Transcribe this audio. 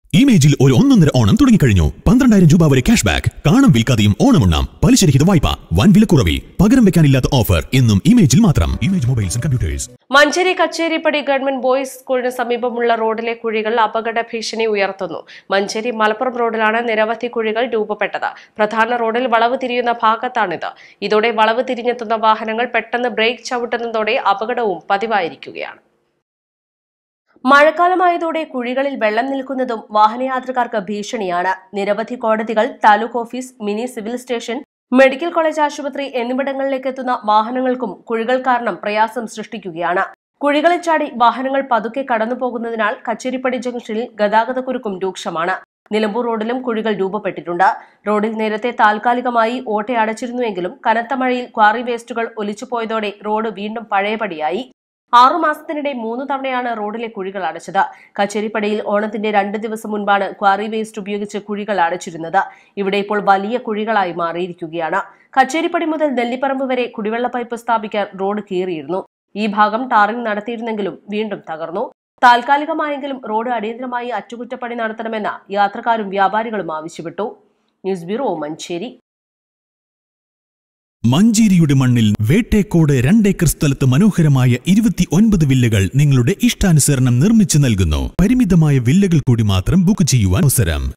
ഇമേജിൽ ഒരു ഒന്നൊന്നര ഓണം തുടങ്ങിക്കഴിഞ്ഞു പന്ത്രണ്ടായിരം രൂപ വരെ ക്യാഷ് ബാക്ക് കാണും വിൽക്കാതെയും ഓണമുണ്ണാം പലിശരഹിത വായ്പ വൻ വിലക്കുറവിൽ പകരം വെക്കാനില്ലാത്ത ഓഫർ എന്നും ഇമേജിൽ മാത്രം image mobiles and computers Manjeri Kacheripady government boys സ്കൂളിന് സമീപമുള്ള റോഡിലെ കുഴികൾ അപകട ഭീഷണി ഉയർത്തുന്നു മഞ്ചേരി മലപ്പുറം റോഡിലാണ് നിരവധി കുഴികൾ രൂപപ്പെട്ടത് പ്രധാന റോഡിൽ വളവ് തിരിയുന്ന ഭാഗത്താണിത് ഇതോടെ വളവ് തിരിഞ്ഞെത്തുന്ന വാഹനങ്ങൾ പെട്ടെന്ന് ബ്രേക്ക് ചവിട്ടുന്നതോടെ അപകടവും പതിവായിരിക്കുകയാണ് മഴക്കാലമായതോടെ കുഴികളിൽ വെള്ളം നിൽക്കുന്നതും വാഹനയാത്രക്കാർക്ക് ഭീഷണിയാണ് നിരവധി കോടതികൾ taluk office mini civil station medical college ആശുപത്രി എന്നിവിടങ്ങളിലേക്ക് എത്തുന്ന വാഹനങ്ങൾക്കും കുഴികൾ കാരണം പ്രയാസം സൃഷ്ടിക്കുകയാണ് കുഴികളിൽ ചാടി വാഹനങ്ങൾ പതുക്കെ കടന്നു പോകുന്നതിനാൽ കച്ചേരിപ്പടി ജംഗ്ഷനിൽ ഗതാഗതക്കുരുക്കും രൂക്ഷമാണ് നിലമ്പൂർ റോഡിലും കുഴികൾ രൂപപ്പെട്ടിട്ടുണ്ട് റോഡിൽ നേരത്തെ താൽക്കാലികമായി ഓട്ട അടച്ചിരുന്നുവെങ്കിലും കനത്ത മഴയിൽ ക്വാറി വേസ്റ്റുകൾ ഒലിച്ചുപോയതോടെ റോഡ് വീണ്ടും പഴയപടിയായി ആറുമാസത്തിനിടെ മൂന്ന് തവണയാണ് റോഡിലെ കുഴികൾ അടച്ചത് കച്ചേരിപ്പടിയിൽ ഓണത്തിന്റെ രണ്ട് ദിവസം മുൻപാണ് ക്വാറി വേസ്റ്റ് ഉപയോഗിച്ച് കുഴികൾ അടച്ചിരുന്നത് ഇവിടെ ഇപ്പോൾ വലിയ കുഴികളായി മാറിയിരിക്കുകയാണ് കച്ചേരിപ്പടി മുതൽ നെല്ലിപ്പറമ്പ് വരെ കുടിവെള്ള പൈപ്പ് സ്ഥാപിക്കാൻ റോഡ് കീറിയിരുന്നു ഈ ഭാഗം ടാറിംഗ് നടത്തിയിരുന്നെങ്കിലും വീണ്ടും തകർന്നു താൽക്കാലികമായെങ്കിലും റോഡ് അടിയന്തരമായി അറ്റകുറ്റപ്പണി നടത്തണമെന്ന് യാത്രക്കാരും വ്യാപാരികളും ആവശ്യപ്പെട്ടു ന്യൂസ് ബ്യൂറോ മഞ്ചേരി മഞ്ചേരിയുടെ മണ്ണിൽ വേട്ടേക്കോട് രണ്ടേക്കർ സ്ഥലത്ത് മനോഹരമായ ഇരുപത്തി ഒൻപത് വില്ലകൾ നിങ്ങളുടെ ഇഷ്ടാനുസരണം നിർമ്മിച്ചു നൽകുന്നു പരിമിതമായ വില്ലകൾ കൂടി മാത്രം ബുക്ക് ചെയ്യുവാൻ അവസരം